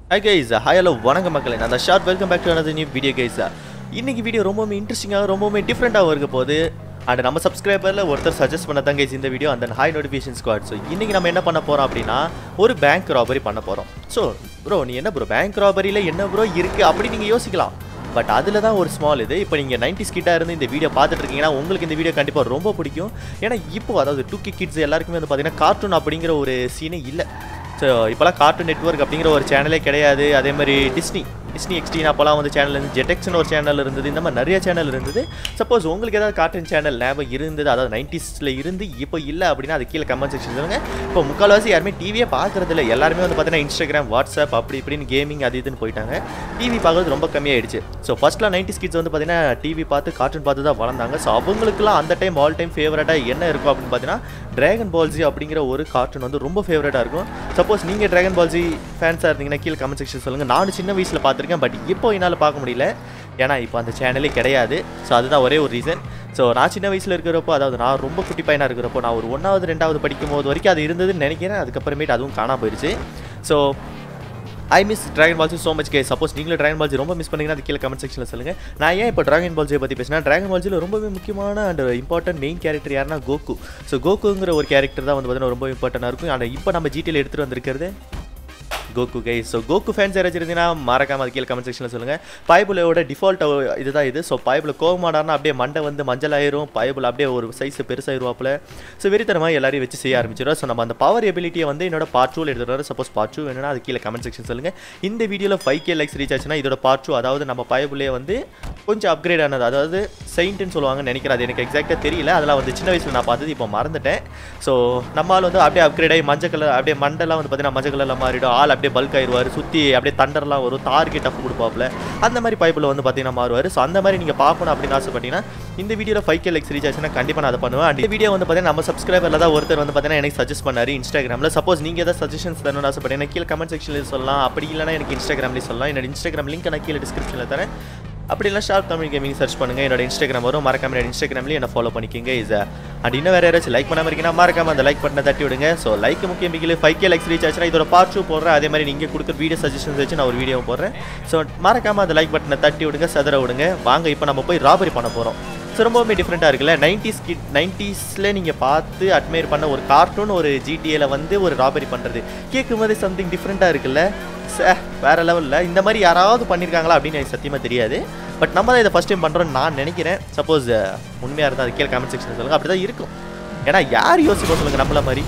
hi guys hi hello வணக்கம் மக்களே நான் ஷார்ட் welcome back to another new video guys இன்னைக்கு வீடியோ ரொம்பவுமே இன்ட்ரெஸ்டிங்காக ரொம்பவுமே டிஃப்ரெண்ட்டாக இருக்க போகுது அண்ட் நம்ம சப்ஸ்கிரைபரில் ஒருத்தர் சஜஸ்ட் பண்ண தான் கைஸ் இந்த வீடியோ அந்த ஹாய் நோட்டிஃபிகேஷன் ஸ்குவாட் ஸோ இன்றைக்கி நம்ம என்ன பண்ண போகிறோம் அப்படின்னா ஒரு பேங்க் ராபரி பண்ண போகிறோம் ஸோ ப்ரோ நீ என்ன ப்ரோ பேங்க் ராபரியில் என்ன ப்ரோ இருக்குது அப்படி நீங்கள் யோசிக்கலாம் பட் அதில் தான் ஒரு ஸ்மால் இது இப்போ நீங்கள் நைன்டி கிட்டாக இருந்து இந்த வீடியோ பார்த்துட்டு இருக்கீங்கன்னா உங்களுக்கு இந்த வீடியோ கண்டிப்பாக ரொம்ப பிடிக்கும் ஏன்னா இப்போ அதாவது டூ கே கிட்ஸ் எல்லாருக்குமே வந்து பார்த்தீங்கன்னா கார்ட்டூன் அப்படிங்கிற ஒரு சீனே இல்லை ஸோ இப்போலாம் கார்ட்டூன் நெட்வொர்க் அப்படிங்கிற ஒரு சேனலே கிடையாது அதே மாதிரி டிஸ்னி டிஸ்னி எக்ஸ்டின் அப்போலாம் வந்து சேனல் இருந்து ஜெட்டெக்ஸ்னு ஒரு சேனல் இருந்தது இந்த மாதிரி நிறைய சேனல் இருந்தது சப்போஸ் உங்களுக்கு ஏதாவது கார்ட்டூன் சேனல் ஞாபகம் இருந்தது அதாவது நைன்டிஸில் இருந்து இப்போ இல்லை அப்படின்னா அது கீழே கமெண்ட் செக்ஷன் சொல்லுங்க இப்போ முக்கால்வாசி யாருமே டிவியே பார்க்கறது இல்லை எல்லாருமே வந்து பார்த்தீங்கன்னா இன்ஸ்டாகிராம் வாட்ஸ்அப் அப்படி இப்படின்னு கேமிங் அது இதுன்னு போயிட்டாங்க டிவி பார்க்கறது ரொம்ப கம்மியாயிடுச்சு ஸோ ஃபர்ஸ்ட்லாம் நைன்டி கிட்ஸ் வந்து பார்த்தீங்கன்னா டிவி பார்த்து கார்ட்டூன் பார்த்து தான் வளர்ந்தாங்க ஸோ அவங்களுக்குலாம் அந்த டைம் ஆல் டைம் ஃபேவரட்டாக என்ன இருக்கும் அப்படின்னு பார்த்தீங்கன்னா டிராகன் பால்ஜி அப்படிங்கிற ஒரு கார்ட்டூன் வந்து ரொம்ப ஃபேவரட்டாக இருக்கும் சப்போஸ் நீங்கள் டிராகன் பால்ஜி ஃபேன்ஸாக இருந்தீங்கன்னா கீழே கமெண்ட் செக்ஷன் சொல்லுங்கள் நானும் சின்ன வயசில் பார்த்துருக்கேன் பட் இப்போ என்னால் பார்க்க முடியல ஏன்னா இப்போ அந்த சேனலே கிடையாது ஸோ அதுதான் ஒரே ஒரு ரீசன் ஸோ நான் சின்ன வயசில் இருக்கிறப்போ அதாவது நான் ரொம்ப குட்டி பையனாக இருக்கிறப்போ நான் ஒரு ஒன்றாவது ரெண்டாவது படிக்கும் போது வரைக்கும் அது இருந்ததுன்னு நினைக்கிறேன் அதுக்கப்புறமேட்டு அதுவும் காணாம போயிடுச்சு so I miss Dragon Ball Z so much கே சப்போஸ் நீங்களும் ட்ராகன் பால்ஜி ரொம்ப மிஸ் பண்ணீங்கன்னா அது கீழே கமெண்ட் செக்ஷனில் சொல்லுங்கள் நான் ஏன் இப்போ ட்ராகன் பால்ஜியை பற்றி பேசினா ட்ராகன் பால்ஜியில் ரொம்பவே முக்கியமான அண்ட் இம்பார்ட்டன்ட் மெயின் கேரக்டர் யாருன்னா கோகு ஸோ கோகுங்கிற ஒரு கேரக்டர் தான் வந்து பார்த்தீங்கன்னா ரொம்ப இம்பார்ட்டண்டாக இருக்கும் ஆனால் இப்போ நம்ம ஜிடியில் எடுத்துகிட்டு வந்திருக்கிறது Goku guy so Goku fans யாராச்சும் இருந்தீங்கன்னா மறக்காம அது கீழே கமெண்ட் செக்ஷனில் சொல்லுங்கள் பைபிளோட டிஃபால்ட் இதுதான் இது ஸோ பைபிள் கோவமாடார்னா அப்படியே மண்டை வந்து மஞ்சள் ஆயிரும் பைபிள் அப்படியே ஒரு சைஸ் பெருசாயிருவாப்புல ஸோ வெறித்தனமாக எல்லாரையும் வச்சு செய்ய ஆரம்பிச்சிடும் ஸோ நம்ம அந்த பவர் எபிலிட்டியை வந்து என்னோட பார்ட் டூவில் எடுத்துகிட்டு சப்போஸ் பார்ட் டூ வேணும்னா அது கீழே கமெண்ட் செக்ஷன் சொல்லுங்கள் இந்த வீடியோவில் ஃபைவ் கே லைக்ஸ் ரீச் ஆச்சுன்னா இதோட பார்ட் டூ அதாவது நம்ம பைபிளே வந்து கொஞ்சம் அப்கிரேட் ஆனது அதாவது செயின்ட்னு சொல்லுவாங்கன்னு நினைக்கிறேன் அது எனக்கு எக்ஸாக்டாக தெரியல அதெல்லாம் வந்து சின்ன வயசில் நான் பார்த்தது இப்போ மறந்துட்டேன் ஸோ நம்மால் வந்து அப்படியே அப்கிரேட் ஆகி மஞ்சள் கலர் அப்படியே மண்டெல்லாம் வந்து பார்த்தீங்கன்னா மஞ்சள் கலரில் மாறிடும் ஆள் அப்படியே பல்க் ஆயிடுவார் சுற்றி அப்படியே தண்டர்லாம் வரும் தார்க்கு டஃப் கொடுப்பாப்புல அந்த மாதிரி பைப்பில் வந்து பார்த்தீங்கன்னா மாறுவார் ஸோ அந்த மாதிரி நீங்கள் பார்க்கணும் அப்படின்னு ஆசைப்பட்டீங்கன்னா இந்த வீடியோவில் ஃபைவ் கே லைக்ஸ் ரீச் ஆச்சுன்னா கண்டிப்பாக நான் அதை பண்ணுவேன் அண்ட் இந்த வீடியோ வந்து பார்த்தீங்கன்னா நம்ம சப்ஸ்கிரைபரில் தான் ஒருத்தர் வந்து பார்த்தீங்கன்னா எனக்கு சஜஸ்ட் பண்ணார் இன்ஸ்டாகிராமில் சப்போஸ் நீங்கள் ஏதாவது சஜஷன்ஸ் தரணும்னு ஆசைப்பட்டீங்கன்னா கீழே கமெண்ட் செக்ஷனில் சொல்லலாம் அப்படி இல்லைனா எனக்கு இன்ஸ்டாகிராம்லேயே சொல்லலாம் என்னோட இன்ஸ்டாகிராம் லிங்க் நான் கீழே டிஸ்கிரிப்ஷனில் தரேன் அப்படி இல்லை ஷார்ப் தமிழ் கேமிங் சர்ச் பண்ணுங்க என்னோட இன்ஸ்டாகிராம் வரும் மறக்காம என்னோட இன்ஸ்டாகிராம்லேயும் என்ன ஃபாலோ பண்ணிக்கிங்க இஸ் அண்ட் இன்னும் வேறு யாராச்சும் லைக் பண்ணாமல் இருக்கீங்கன்னா மறக்காம அந்த லைக் பட்டனை தட்டி விடுங்க ஸோ லைக் முக்கியம் பிகில் ஃபைவ் கே லைக்ஸ் ரீச் ஆச்சுன்னா இதோட பார்ட் டூ போடுறேன் அதே மாதிரி நீங்கள் கொடுக்குற வீடியோ சஜஷன்ஸ் வச்சு நான் ஒரு வீடியோ போடுறேன் ஸோ மறக்காம அந்த லைக் பட்டனை தட்டி விடுங்க சதுர விடுங்க வாங்க இப்போ நம்ம போய் ராபரி பண்ண போகிறோம் ஸோ ரொம்பவுமே டிஃப்ரெண்ட்டாக இருக்குல்ல நைன்டிஸ் கிட் நைன்டிஸில் நீங்கள் பார்த்து அட்மையர் பண்ண ஒரு கார்ட்டூன் ஒரு ஜிடிஏல வந்து ஒரு ராபரி பண்ணுறது கேட்கும் போது சம்திங் டிஃப்ரெண்ட்டாக இருக்குல்ல சே வேறு லெவலில் இந்த மாதிரி யாராவது பண்ணியிருக்காங்களா அப்படின்னு எனக்கு சத்தியமாக தெரியாது பட் நம்ம தான் இதை ஃபஸ்ட் டைம் பண்ணுறோம்னு நான் நினைக்கிறேன் சப்போஸ் உண்மையாக இருந்தால் அது கீழே கமெண்ட் செக்ஷன் சொல்லுங்கள் அப்படி தான் இருக்கும் ஏன்னா யார் யோசிப்போம் சொல்லுங்கள் நம்மள மாதிரி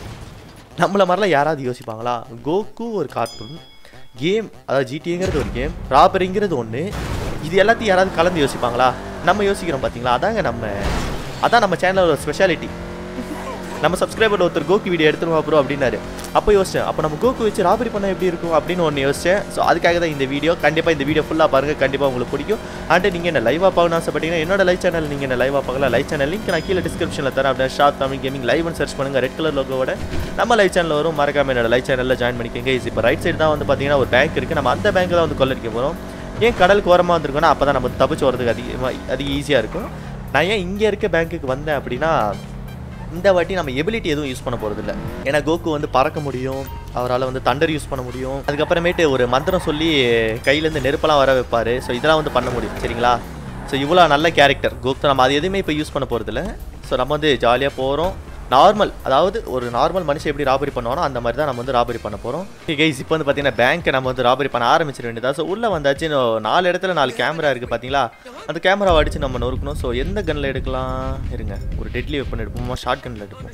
நம்மள மாதிரிலாம் யாராவது யோசிப்பாங்களா கோகு ஒரு கார்ட்டூன் கேம் அதாவது ஜிடிங்கிறது ஒரு கேம் ராபரிங்கிறது ஒன்று இது எல்லாத்தையும் யாராவது கலந்து யோசிப்பாங்களா நம்ம யோசிக்கிறோம் பார்த்தீங்களா அதாங்க நம்ம அதான் நம்ம சேனலோட ஸ்பெஷாலிட்டி நம்ம சப்ஸ்கிரைபர் ஒருத்தர் கோகு வீடியோ எடுத்துருவா ப்ரோ அப்படின்னாரு அப்போ யோசிச்சேன் அப்போ நம்ம கோகு வச்சு ராபரி பண்ண எப்படி இருக்கும் அப்படின்னு ஒன்று யோசிச்சேன் ஸோ அதுக்காக தான் இந்த வீடியோ கண்டிப்பாக இந்த வீடியோ ஃபுல்லாக பாருங்கள் கண்டிப்பாக உங்களுக்கு பிடிக்கும் அண்ட் நீங்கள் என்ன லைவாக பார்க்கணும் ஆசைப்பட்டீங்கன்னா என்னோட லைவ் சேனல் நீங்கள் என்ன லைவாக பார்க்கலாம் லைவ் சேனல் லிங்க் நான் கீழே டிஸ்கிரிப்ஷனில் தரேன் அப்படியே ஷார்ப் தமிழ் கேமிங் லைவ்னு சர்ச் பண்ணுங்கள் ரெட் கலர் லோகோட நம்ம லைவ் சேனல் வரும் மறக்காம என்னோட லைவ் சேனலில் ஜாயின் பண்ணிக்கோங்க இது இப்போ ரைட் சைடு தான் வந்து பார்த்தீங்கன்னா ஒரு பேங்க் இருக்குது நம்ம அந்த பேங்க் தான் வந்து கொள்ளடிக்க போகிறோம் ஏன் கடலுக்கு ஓரமாக வந்திருக்கோன்னா அப்போ தான் நம்ம தப்பிச்சு வரதுக்கு அதிகமாக அதிக ஈஸியாக இருக்கும் நான் ஏன் இங்கே இருக்க பேங்க்குக்கு வந்தேன் அப்படின்னா இந்த வாட்டி நம்ம எபிலிட்டி எதுவும் யூஸ் பண்ண போகிறது இல்லை ஏன்னா கோகு வந்து பறக்க முடியும் அவரால் வந்து தண்டர் யூஸ் பண்ண முடியும் அதுக்கப்புறமேட்டு ஒரு மந்திரம் சொல்லி கையிலேருந்து நெருப்பெல்லாம் வர வைப்பார் ஸோ இதெல்லாம் வந்து பண்ண முடியும் சரிங்களா ஸோ இவ்வளோ நல்ல கேரக்டர் கோகு நம்ம அது எதுவுமே இப்போ யூஸ் பண்ண போகிறதில்ல ஸோ நம்ம வந்து ஜாலியாக போகிறோம் நார்மல் அதாவது ஒரு நார்மல் மனுஷன் எப்படி ராபரி பண்ணுவானோ அந்த மாதிரி தான் நம்ம வந்து ராபரி பண்ண போகிறோம் கைஸ் இப்போ வந்து பார்த்தீங்கன்னா பேங்க்கை நம்ம வந்து ராபரி பண்ண ஆரம்பிச்சிட வேண்டியதா ஸோ உள்ளே வந்தாச்சு இன்னும் நாலு இடத்துல நாலு கேமரா இருக்குது பார்த்தீங்களா அந்த கேமராவை அடித்து நம்ம நொறுக்கணும் ஸோ எந்த கன்னில் எடுக்கலாம் இருங்க ஒரு டெட்லி வெப்பன் எடுப்போமா ஷார்ட் கன்னில் எடுப்போம்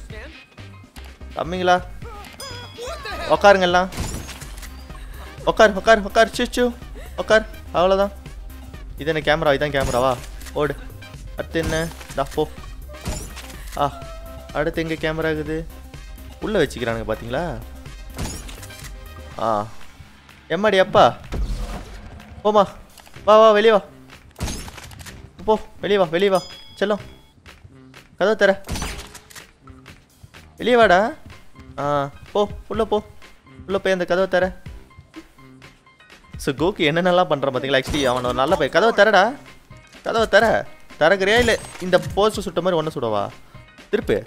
தம்பிங்களா உக்காருங்க எல்லாம் உக்கார் உக்கார் உக்கார் சிச்சு உக்கார் அவ்வளோதான் இது என்ன கேமரா இதான் கேமராவா ஓடு அடுத்து என்ன தா போ ஆ அடுத்து எங்கே கேமரா இருக்குது உள்ளே வச்சுக்கிறானுங்க பார்த்தீங்களா ஆ எம்மாடி அப்பா போமா வா வா வெளியே வா போ வெளியே வா வெளியே வா செல்லம் கதவை தர வெளியே வாடா ஆ போ உள்ளே போ உள்ளே போய் அந்த கதவை தர ஸோ கோக்கு என்னென்னலாம் பண்ணுறான் பார்த்தீங்களா ஆக்சுவலி அவன் ஒரு நல்ல பையன் கதவை தரடா கதவை தர தரக்குறியா இல்லை இந்த போஸ்ட் சுட்ட மாதிரி ஒன்று சுடவா திருப்பு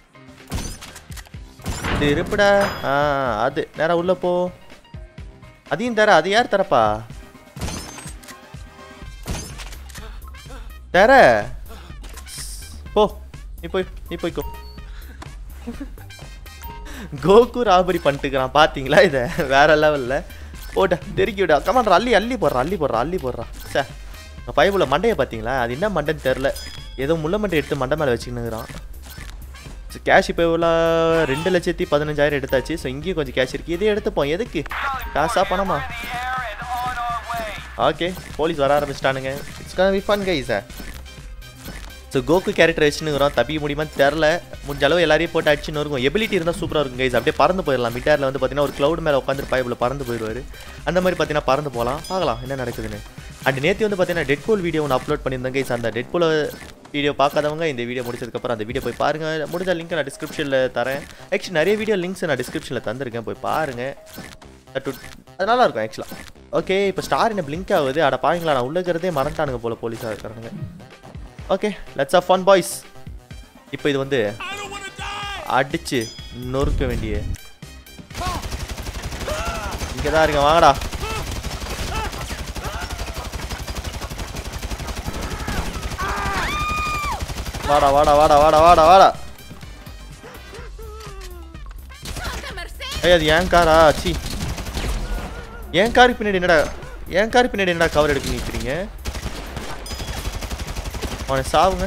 திருப்புடா ஆ அது நேரா உள்ள போ அதையும் தர அது யார் தரப்பா தர போ நீ போய் நீ போய்க்கோ கோகு ராபரி பண்ணிட்டுக்கிறான் பார்த்தீங்களா இதை வேற லெவலில் போட்டா தெருக்கி விடா கமான் அள்ளி அள்ளி போடுறான் அள்ளி போடுறான் அள்ளி போடுறான் சே பைபிள் மண்டையை பார்த்தீங்களா அது என்ன மண்டைன்னு தெரில ஏதோ முள்ள மண்டை எடுத்து மண்டை மேலே வச்சுக்கினுங்கிறான் கேஷ் இப்போ எவ்வளோ ரெண்டு லட்சத்தி பதினஞ்சாயிரம் எடுத்தாச்சு ஸோ இங்கேயும் கொஞ்சம் கேஷ் இருக்குது இதே எடுத்துப்போம் எதுக்கு காசா பணமா ஓகே போலீஸ் வர ஆரம்பிச்சிட்டானுங்க it's gonna be fun guys so Goku character வச்சுன்னுக்குறோம் தப்பிக்க முடியுமான்னு தெரில முடிஞ்ச அளவு எல்லாரையும் போட்டு அடிச்சுன்னு இருக்கும் எபிலிட்டி இருந்தால் சூப்பராக இருக்கும் கைஸ் அப்படியே பறந்து போயிடலாம் மிட்டாரில் வந்து பார்த்தீங்கன்னா ஒரு க்ளவுட் மேலே உட்காந்து பைபிள் பறந்து போயிடுவார் அந்த மாதிரி பார்த்தீங்கன்னா பறந்து போகலாம் பார்க்கலாம் என்ன நடக்குதுன்னு அண்ட் நேற்று வந்து பார்த்தீங்கன்னா டெட்போல் வீடியோ ஒன்று அப்லோட் பண்ணியிருந்தேன் கைஸ் அந்த டெட்போல் வீடியோ பார்க்காதவங்க இந்த வீடியோ முடிச்சதுக்கப்புறம் அந்த வீடியோ போய் பாருங்கள் முடிஞ்ச லிங்க் நான் டிஸ்கிரிப்ஷனில் தரேன் ஆக்சுவலி நிறைய வீடியோ லிங்க்ஸ் நான் டிஸ்கிரிப்ஷனில் தந்திருக்கேன் போய் பாருங்கள் அது நல்லா இருக்கும் ஆக்சுவலாக ஓகே இப்போ ஸ்டார் என்ன பிளிங்க் ஆகுது அட பாருங்களா நான் உள்ள இருக்கிறதே மறந்துட்டானுங்க போல போலீஸாக இருக்கிறானுங்க okay lots of fun boys இப்போ இது வந்து அடிச்சு நொறுக்க வேண்டிய இங்கே தான் இருங்க வாங்கடா வாடா வாடா வாடா வாடா வாடா வாடா ஏய் அது ஏன் காரா சி என் காருக்கு பின்னாடி என்னடா என் காருக்கு பின்னாடி என்னடா கவர் எடுக்க நிற்கிறீங்க அவனை சாவுங்க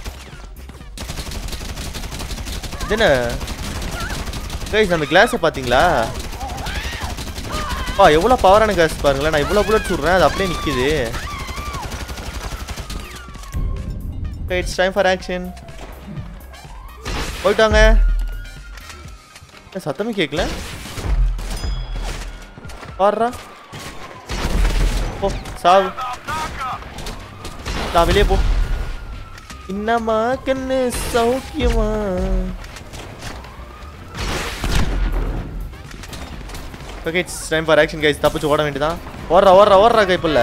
இது என்ன கைஸ் அந்த கிளாஸை பார்த்தீங்களா பா எவ்வளோ பவரான கிளாஸ் பாருங்களேன் நான் இவ்வளோ புல்லட் சுடுறேன் அது அப்படியே நிற்கிது இட்ஸ் டைம் ஃபார் ஆக்ஷன் போயிட்டாங்க ஏன் சத்தமே கேட்கல பாடுறா போ சாவு நான் வெளியே போ இன்னமா கண்ணு சௌக்கியமா okay it's time for action guys தப்பிச்சு ஓட வேண்டியதான் ஓடுறா ஓடுறா ஓடுறா கைப்பில்ல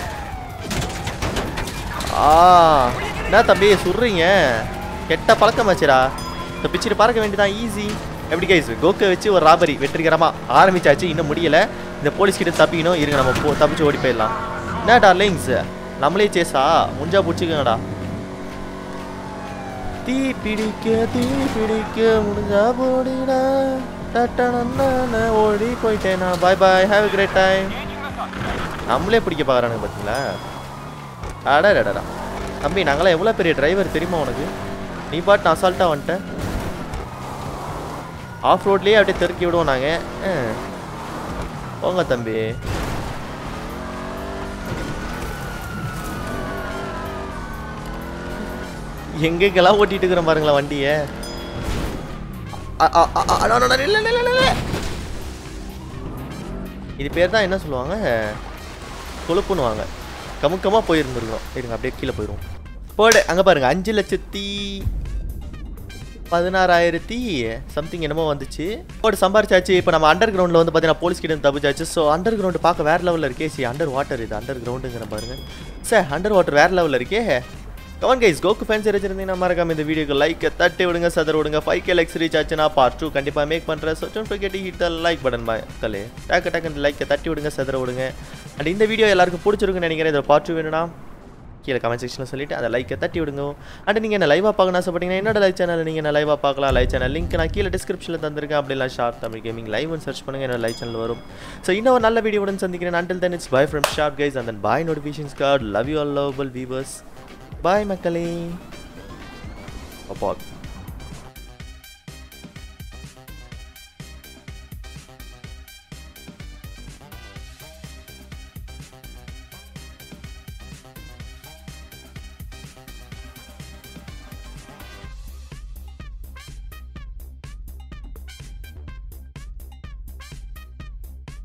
ஆ என்ன தம்பி சுடுறீங்க கெட்ட பழக்கமாச்சுடா இப்போ பிச்சுட்டு பறக்க வேண்டியதான் ஈஸி எப்படி கைஸ் கோக்கை வச்சு ஒரு ராபரி வெற்றிகரமாக ஆரம்பிச்சாச்சு இன்னும் முடியல இந்த போலீஸ் கிட்ட தப்பிக்கணும் இருங்க நம்ம போ தப்பிச்சு ஓடி போயிடலாம் என்ன டார்லிங்ஸ் நம்மளே சேஸா முஞ்சா பிடிச்சிக்கங்கடா தீ பிடிக்க தீ பிடிக்க முடிஞ்சா போடிடா டட்டனன்னு ஓடி போயிட்டேனா bye bye have great time நம்மளே பிடிக்க பார்க்குறானுங்க பார்த்தீங்களா அடடடா தம்பி நாங்களாம் எவ்வளோ பெரிய டிரைவர் தெரியுமா உனக்கு நீ பாட்டு அசால்ட்டாக வந்துட்டேன் ஆஃப் ரோட்லேயே அப்படியே தெருக்கி விடுவோம் நாங்கள் போங்க தம்பி எங்கெங்கெல்லாம் ஓட்டிட்டு இருக்கிறோம் பாருங்களா வண்டியை இது பேர் தான் என்ன சொல்லுவாங்க கொழுப்புன்னுவாங்க கமுக்கமாக போயிருந்துருக்கோம் இருங்க அப்படியே கீழே போயிடுவோம் போடு அங்கே பாருங்க அஞ்சு லட்சத்தி பதினாறாயிரத்தி சம்திங் என்னமோ வந்துச்சு போட்டு சம்பாரிச்சாச்சு இப்போ நம்ம அண்டர் கிரவுண்டில் வந்து பார்த்தீங்கன்னா போலீஸ் கிட்ட தப்பிச்சாச்சு ஸோ அண்டர் கிரவுண்டு பார்க்க வேறு லெவலில் இருக்கே சி அண்டர் வாட்டர் இது அண்டர் கிரவுண்டுங்கிற பாருங்க சார் அண்டர் வாட்டர் வேறு லெவலில் இருக்கே கவன் கைஸ் கோக்கு ஃபேன்ஸ் இருந்திருந்தீங்கன்னா மறக்காம இந்த வீடியோக்கு லைக் தட்டி விடுங்க சதர் விடுங்க ஃபைவ் கே லைக்ஸ் ரீச் ஆச்சுன்னா பார்ட் டூ கண்டிப்பாக மேக் பண்ணுறேன் so don't forget hit the like button மக்களே டக்கு டக்கு லைக்கை தட்டி விடுங்க சதற விடுங்க அண்ட் இந்த வீடியோ எல்லாருக்கும் பிடிச்சிருக்குன்னு நினைக்கிறேன் இதில் பார்ட் டூ வேணும்னா கீழே கமெண்ட் செக்ஷனில் சொல்லிட்டு அதை லைக்கை தட்டி விடுங்க அண்ட் நீங்கள் என்ன லைவாக பார்க்கணும் ஆசைப்பட்டீங்கன்னா என்னோட லைவ் சேனல் நீங்கள் என்ன லைவாக பார்க்கலாம் லைவ் சேனல் லிங்க் நான் கீழே டிஸ்கிரிப்ஷனில் தந்திருக்கேன் அப்படிலாம் ஷார்ப் தமிழ் கேமிங் லைவ்னு சர்ச் பண்ணுங்க என்னோட லைவ் சேனல் வரும் ஸோ இன்னும் ஒரு நல்ல வீடியோவுடன் சந்திக்கிறேன் until then it's bye from sharp guys and then bye notifications card love you all lovable viewers bye மக்களே அப்பா